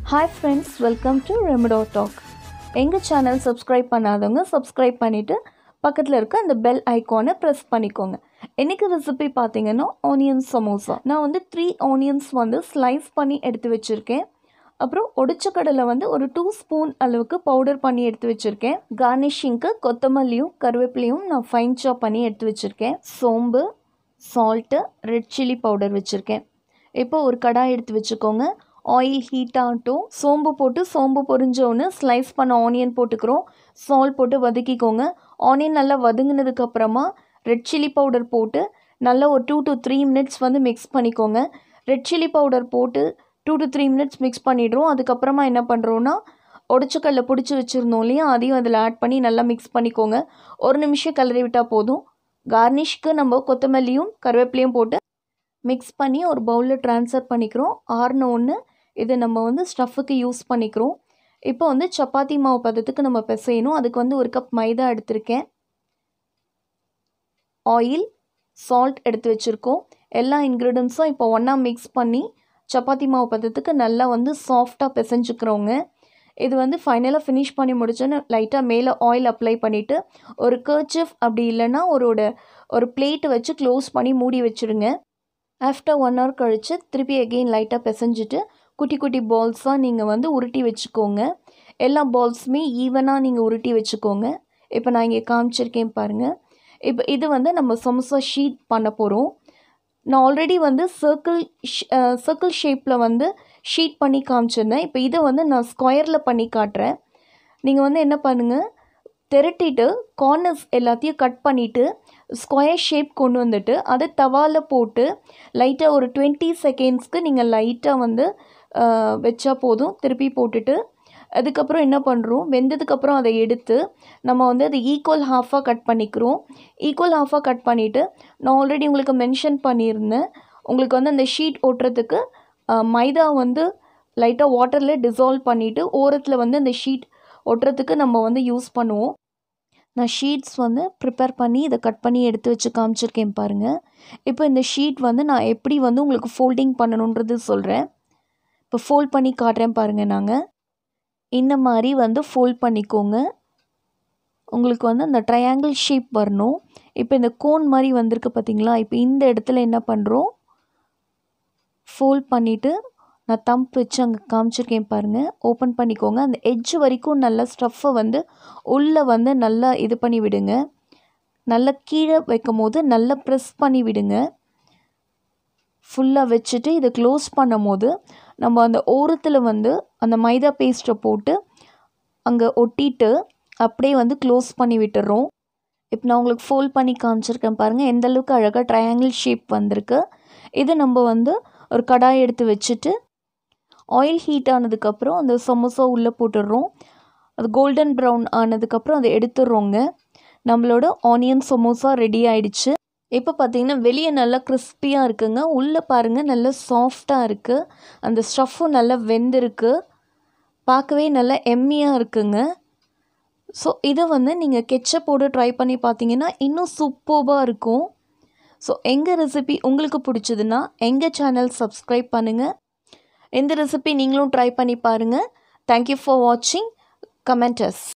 hi friends welcome to Remado talk எங்கள் channel subscribe பண்ணாதவங்க subscribe பண்ணிவிட்டு பக்கத்தில் இருக்க அந்த பெல் ஐக்கானை ப்ரெஸ் பண்ணிக்கோங்க இன்றைக்கி ரெசிபி பார்த்தீங்கன்னா ஆனியன் சமோசா நான் வந்து த்ரீ ஆனியன்ஸ் வந்து ஸ்லைஸ் பண்ணி எடுத்து வச்சுருக்கேன் அப்புறம் ஒடிச்ச கடலை வந்து ஒரு டூ ஸ்பூன் அளவுக்கு பவுடர் பண்ணி எடுத்து வச்சுருக்கேன் கார்னிஷிங்க்கு கொத்தமல்லியும் கருவேப்பிலையும் நான் ஃபைன் சாப் பண்ணி எடுத்து வச்சுருக்கேன் சோம்பு சால்ட்டு ரெட் சில்லி பவுடர் வச்சுருக்கேன் இப்போ ஒரு கடாய் எடுத்து வச்சுக்கோங்க ஆயில் ஹீட் ஆகட்டும் சோம்பு போட்டு சோம்பு பொரிஞ்சோன்னு ஸ்லைஸ் பண்ண ஆனியன் போட்டுக்கிறோம் சால்ட் போட்டு வதக்கிக்கோங்க ஆனியன் நல்லா வதங்கினதுக்கு அப்புறமா ரெட் சில்லி பவுடர் போட்டு நல்லா ஒரு டூ டு த்ரீ மினிட்ஸ் வந்து மிக்ஸ் பண்ணிக்கோங்க ரெட் சில்லி பவுடர் போட்டு two to three minutes mix பண்ணிடுறோம் அதுக்கப்புறமா என்ன பண்ணுறோன்னா உடச்சக்கல்ல பிடிச்சி வச்சுருந்தோம் இல்லையா அதையும் அதில் ஆட் பண்ணி நல்லா மிக்ஸ் பண்ணிக்கோங்க ஒரு நிமிஷம் கிளறி விட்டால் போதும் கார்னிஷ்க்கு நம்ம கொத்தமல்லியும் கருவேப்பிலையும் போட்டு மிக்ஸ் பண்ணி ஒரு பவுலில் ட்ரான்ஸ்ஃபர் பண்ணிக்கிறோம் ஆறுன ஒன்று இதை நம்ம வந்து ஸ்டஃப்புக்கு யூஸ் பண்ணிக்கிறோம் இப்போ வந்து சப்பாத்தி மாவு பதத்துக்கு நம்ம பிசையணும் அதுக்கு வந்து ஒரு கப் மைதா எடுத்திருக்கேன் ஆயில் சால்ட் எடுத்து வச்சுருக்கோம் எல்லா இன்க்ரீடியன்ஸும் இப்போ ஒன்றா மிக்ஸ் பண்ணி சப்பாத்தி மாவு பதத்துக்கு நல்லா வந்து சாஃப்டாக பிசைஞ்சுக்கிறோங்க இது வந்து ஃபைனலாக ஃபினிஷ் பண்ணி முடிச்சோன்னு லைட்டாக மேலே ஆயில் அப்ளை பண்ணிவிட்டு ஒரு கர்ச்சிஃப் அப்படி இல்லைன்னா ஒரு ஒரு பிளேட் வச்சு க்ளோஸ் பண்ணி மூடி வச்சுருங்க ஆஃப்டர் ஒன் ஹவர் கழித்து திருப்பி எகெயின் லைட்டாக பிசைஞ்சிட்டு குட்டி குட்டி பால்ஸாக நீங்கள் வந்து உருட்டி வச்சுக்கோங்க எல்லா பால்ஸுமே ஈவனாக நீங்கள் உருட்டி வச்சுக்கோங்க இப்போ நான் இங்கே காமிச்சிருக்கேன் பாருங்கள் இப்போ இது வந்து நம்ம சமோசா ஷீட் பண்ண போகிறோம் நான் ஆல்ரெடி வந்து சர்க்கிள் சர்க்கிள் ஷேப்பில் வந்து ஷீட் பண்ணி காமிச்சிருந்தேன் இப்போ இதை வந்து நான் ஸ்கொயரில் பண்ணி காட்டுறேன் நீங்கள் வந்து என்ன பண்ணுங்கள் திரட்டிட்டு கார்னர்ஸ் எல்லாத்தையும் கட் பண்ணிவிட்டு ஸ்கொயர் ஷேப் கொண்டு வந்துட்டு அதை தவாவில் போட்டு லைட்டாக ஒரு டுவெண்ட்டி செகண்ட்ஸ்க்கு நீங்கள் லைட்டாக வந்து வச்சா போதும் திருப்பி போட்டுட்டு அதுக்கப்புறம் என்ன பண்ணுறோம் வெந்ததுக்கப்புறம் அதை எடுத்து நம்ம வந்து அதை ஈக்குவல் ஹாஃபாக கட் பண்ணிக்கிறோம் ஈக்குவல் ஹாஃபாக கட் பண்ணிவிட்டு நான் ஆல்ரெடி உங்களுக்கு மென்ஷன் பண்ணியிருந்தேன் உங்களுக்கு வந்து அந்த ஷீட் ஓட்டுறதுக்கு மைதா வந்து லைட்டாக வாட்டரில் டிசால்வ் பண்ணிவிட்டு ஓரத்தில் வந்து அந்த ஷீட் ஒட்டுறதுக்கு நம்ம வந்து யூஸ் பண்ணுவோம் நான் ஷீட்ஸ் வந்து ப்ரிப்பேர் பண்ணி இதை கட் பண்ணி எடுத்து வச்சு காமிச்சிருக்கேன் பாருங்கள் இப்போ இந்த ஷீட் வந்து நான் எப்படி வந்து உங்களுக்கு ஃபோல்டிங் பண்ணணுன்றது சொல்கிறேன் இப்போ ஃபோல்ட் பண்ணி காட்டுறேன் பாருங்கள் நாங்கள் இந்த மாதிரி வந்து ஃபோல்ட் பண்ணிக்கோங்க உங்களுக்கு வந்து அந்த ட்ரையாங்கிள் ஷேப் வரணும் இப்போ இந்த கோன் மாதிரி வந்திருக்கு பார்த்தீங்களா இப்போ இந்த இடத்துல என்ன பண்ணுறோம் ஃபோல்ட் பண்ணிவிட்டு நான் தம்ப் வச்சு அங்கே காமிச்சிருக்கேன் பாருங்கள் ஓப்பன் பண்ணிக்கோங்க அந்த எட்ஜ் வரைக்கும் நல்லா ஸ்டஃப்பை வந்து உள்ளே வந்து நல்லா இது பண்ணி விடுங்க நல்லா கீழே வைக்கும் போது நல்லா ப்ரெஸ் பண்ணி விடுங்க ஃபுல்லாக வச்சுட்டு இதை க்ளோஸ் பண்ணும் போது நம்ம அந்த ஓரத்தில் வந்து அந்த மைதா பேஸ்ட்டை போட்டு அங்கே ஒட்டிட்டு அப்படியே வந்து க்ளோஸ் பண்ணி விட்டுறோம் இப்போ நான் உங்களுக்கு ஃபோல்ட் பண்ணி காமிச்சிருக்கேன் பாருங்கள் எந்த அளவுக்கு அழகாக ட்ரையாங்கிள் ஷேப் வந்திருக்கு இது நம்ம வந்து ஒரு கடாய் எடுத்து வச்சுட்டு ஆயில் ஹீட் ஆனதுக்கப்புறம் அந்த சமோசா உள்ளே போட்டுடுறோம் அது கோல்டன் ப்ரௌன் ஆனதுக்கப்புறம் அதை எடுத்துடுறோங்க நம்மளோட ஆனியன் சமோசா ரெடி ஆயிடுச்சு இப்போ பார்த்தீங்கன்னா வெளியே நல்லா கிறிஸ்பியாக இருக்குங்க உள்ளே பாருங்கள் நல்லா சாஃப்டாக இருக்குது அந்த ஸ்டஃப்பும் நல்லா வெந்திருக்கு பார்க்கவே நல்லா எம்மியாக இருக்குங்க ஸோ இதை வந்து நீங்கள் கெச்சப்போடு ட்ரை பண்ணி பார்த்தீங்கன்னா இன்னும் சூப்பர்பாக இருக்கும் ஸோ எங்கள் ரெசிபி உங்களுக்கு பிடிச்சதுன்னா எங்கள் சேனல் சப்ஸ்கிரைப் பண்ணுங்கள் எந்த ரெசிபி நீங்களும் ட்ரை பண்ணி பாருங்கள் தேங்க்யூ ஃபார் வாட்சிங் கமெண்டஸ்